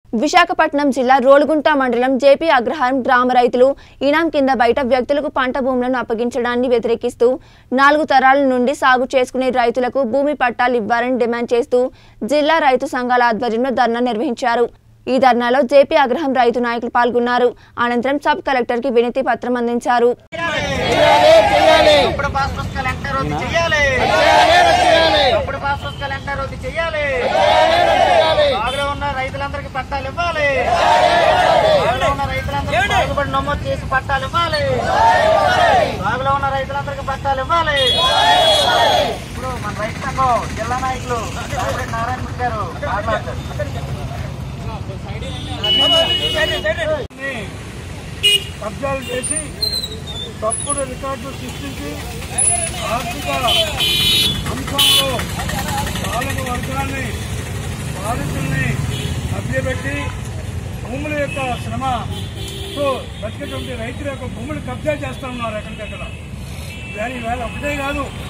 విశాఖపట్నం జిల్లా రోలుగుంట మండలం జేపీ అగ్రహారం గ్రామ రైతులు ఇనాం కింద బయట వ్యక్తులకు పంట భూములను అప్పగించడాన్ని వ్యతిరేకిస్తూ నాలుగు తరాల నుండి సాగు చేసుకునే రైతులకు భూమి పట్టాలు ఇవ్వాలని డిమాండ్ చేస్తూ జిల్లా రైతు సంఘాల ఆధ్వర్యంలో ధర్నా నిర్వహించారు ఈ ధర్నాలో జేపీ అగ్రహం రైతు నాయకులు పాల్గొన్నారు అనంతరం సబ్ కలెక్టర్ కి వినతి పత్రం అందించారు ఇప్పుడు పాస్ పుస్తకాలు ఎంటర్ రద్దు చేయాలి ఇప్పుడు పాస్ పుస్తకాలు ఎంటర్ రద్దు చేయాలి బాగులో ఉన్న రైతులందరికీ పట్టాలు ఇవ్వాలి బాగులో ఉన్న రైతులందరికీ బాగుపడి నమోదు చేసి పట్టాలు ఇవ్వాలి బాగులో ఉన్న రైతులందరికీ పట్టాలు ఇవ్వాలి ఇప్పుడు మన రైతు సంఘం జిల్లా నాయకులు రామిరెడ్డి నారాయణ గారు మాట్లాడతారు కబ్జాలు చేసి తప్పుడు రికార్డులు సృష్టించి ఆర్థిక అంశంలో పాలక వర్గాన్ని బాధితుల్ని మభ్యపెట్టి భూముల యొక్క శ్రమతో బతికేటువంటి రైతుల యొక్క భూములు కబ్జా చేస్తా ఉన్నారు ఎక్కడికక్కడ దాని వేళ ఒకటే కాదు